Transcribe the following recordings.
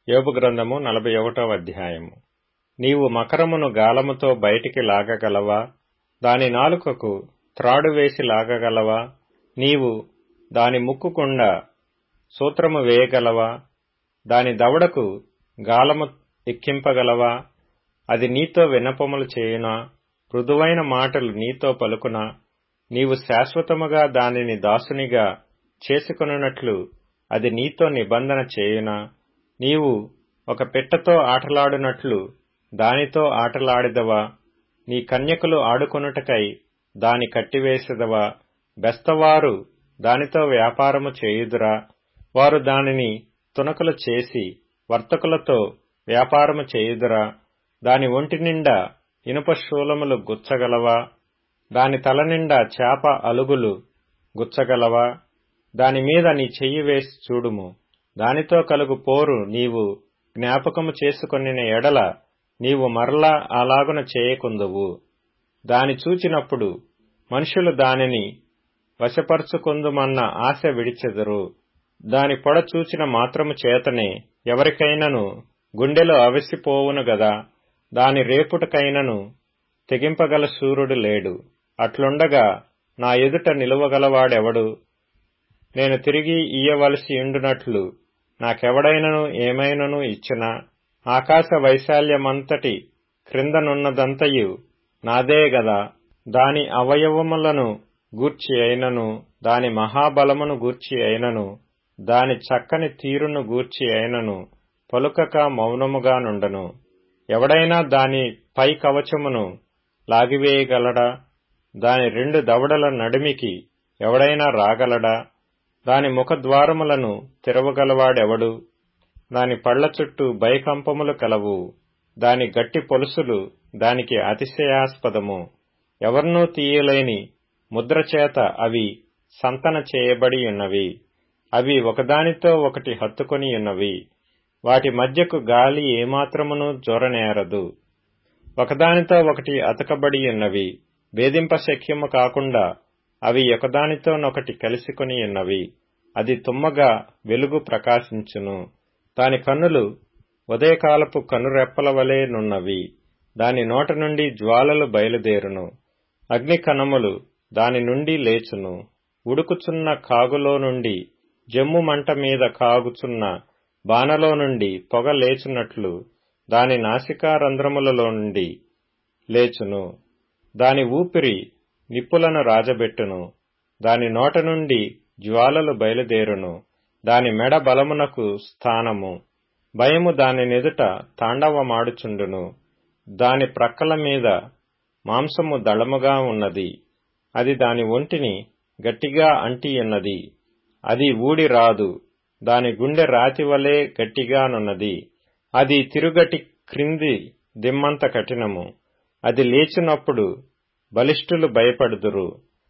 యోబు గ్రంథము నలభై ఒకటవ అధ్యాయము నీవు మకరమును గాలముతో బయటికి లాగగలవా దాని నాలుకకు త్రాడు వేసి లాగగలవా నీవు దాని ముక్కుకుండా సూత్రము వేయగలవా దాని దవడకు గాలము ఎక్కింపగలవా అది నీతో విన్నపములు చేయునా మృదువైన మాటలు నీతో పలుకునా నీవు శాశ్వతముగా దానిని దాసునిగా చేసుకొనున్నట్లు అది నీతో నిబంధన చేయునా నీవు ఒక పిట్టతో ఆటలాడునట్లు దానితో ఆటలాడెదవా నీ కన్యకులు ఆడుకొనుటకై దాని కట్టివేసెదవా బెస్తవారు దానితో వ్యాపారము చేయుదురా వారు దానిని తునకలు చేసి వర్తకులతో వ్యాపారము చేయుదురా దాని ఒంటి నిండా ఇనుప శూలములు గుచ్చగలవా దాని తల నిండా చేప అలుగులు గుచ్చగలవా దాని మీద నీ చెయ్యి వేసి చూడుము దానితో కలుగు పోరు నీవు జ్ఞాపకము చేసుకొనిన ఎడల నీవు మరలా అలాగున చేయకుందువు దాని చూచినప్పుడు మనుషులు దానిని వశపరుచుకుందుమన్న ఆశ విడిచెదరు దాని పొడ చూచిన మాత్రము చేతనే ఎవరికైనను గుండెలు అవిసిపోవును గదా దాని రేపుటకైనను తెగింపగల సూర్యుడు లేడు అట్లుండగా నా ఎదుట నిలువగలవాడెవడు నేను తిరిగి ఇయ్యవలసి ఉండునట్లు నాకెవడైనను ఏమైనను ఇచ్చిన ఆకాశ వైశాల్యమంతటి క్రిందనున్నదంతయు నాదే గదా దాని అవయవములను గూర్చి అయినను దాని మహాబలమును గూర్చి అయినను దాని చక్కని తీరును గూర్చి అయినను పలుకక మౌనముగా నుండను ఎవడైనా దాని పై కవచమును లాగివేయగలడా దాని రెండు దవడల నడిమికి ఎవడైనా రాగలడా దాని ముఖద్వారములను తెరవగలవాడెవడు దాని పళ్ల చుట్టూ భయకంపములు కలవు దాని గట్టి పొలుసులు దానికి అతిశయాస్పదము ఎవర్నూ తీయలేని ముద్రచేత అవి సంతన చేయబడి ఉన్నవి అవి ఒకదానితో ఒకటి హత్తుకొని ఉన్నవి వాటి మధ్యకు గాలి ఏమాత్రమును జొరనేరదు ఒకదానితో ఒకటి అతకబడి ఉన్నవి భేదింప శక్యము కాకుండా అవి ఒకదానితోనొకటి కలిసికొని ఉన్నవి అది తుమ్మగా వెలుగు ప్రకాశించును దాని కన్నులు ఉదయకాలపు కనురెప్పల వలె నున్నవి దాని నోట నుండి జ్వాలలు బయలుదేరును అగ్ని కణములు దాని నుండి లేచును ఉడుకుచున్న కాగులో నుండి జమ్ము మంట మీద కాగుచున్న బాణలో నుండి పొగ లేచున్నట్లు దాని నాసికారంధ్రములలో నుండి లేచును దాని ఊపిరి నిప్పులను రాజబెట్టును దాని నోట నుండి జ్వాలలు బయలుదేరును దాని మెడ బలమునకు స్థానము భయము దాని నెదుట తాండవమాడుచుండును దాని ప్రక్కల మీద మాంసము దళముగా ఉన్నది అది దాని ఒంటిని గట్టిగా అంటియున్నది అది ఊడి రాదు దాని గుండె రాతి వలె గట్టిగానున్నది అది తిరుగటి క్రింది దిమ్మంత కఠినము అది లేచినప్పుడు బలిష్ఠులు భయపడుదురు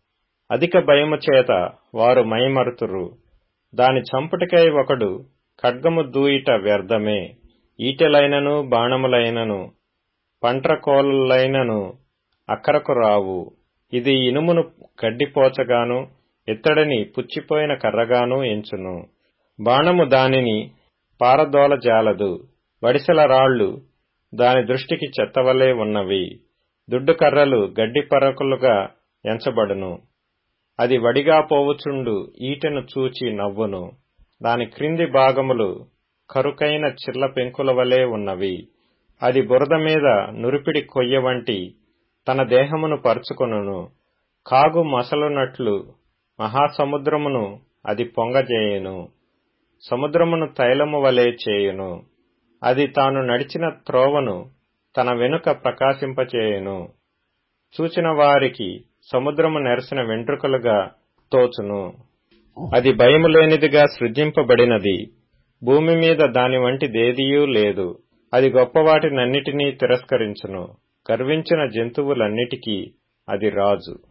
అధిక భయము చేత వారు మైమరుతురు దాని చంపుటికై ఒకడు ఖడ్గము దూయిట వ్యర్థమే ఈటెలైనను బాణములైనను పంట్రకోలైనను అక్కరకు రావు ఇది ఇనుమును గడ్డిపోచగాను ఇత్తడిని పుచ్చిపోయిన కర్రగాను ఎంచును బాణము దానిని పారదోల జాలదు వడిసెల రాళ్లు దాని దృష్టికి చెత్తవలే ఉన్నవి దుడ్డు కర్రలు గడ్డి పరకులుగా ఎంచబడును అది వడిగా పోవుచుండు ఈటెను చూచి నవ్వును దాని క్రింది భాగములు కరుకైన చిల్ల పెంకుల వలె ఉన్నవి అది బురద మీద నురిపిడి కొయ్య వంటి తన దేహమును పరుచుకొనును కాగు మసలునట్లు మహాసముద్రమును అది పొంగజేయును సముద్రమును తైలము వలె చేయును అది తాను నడిచిన త్రోవను తన వెనుక ప్రకాశింపచేయును చూచిన వారికి సముద్రము నెరసిన వెంట్రుకలుగా తోచును అది భయము లేనిదిగా సృజింపబడినది భూమి మీద దాని వంటి దేదియూ లేదు అది గొప్పవాటినన్నిటినీ తిరస్కరించును గర్వించిన జంతువులన్నిటికీ అది రాజు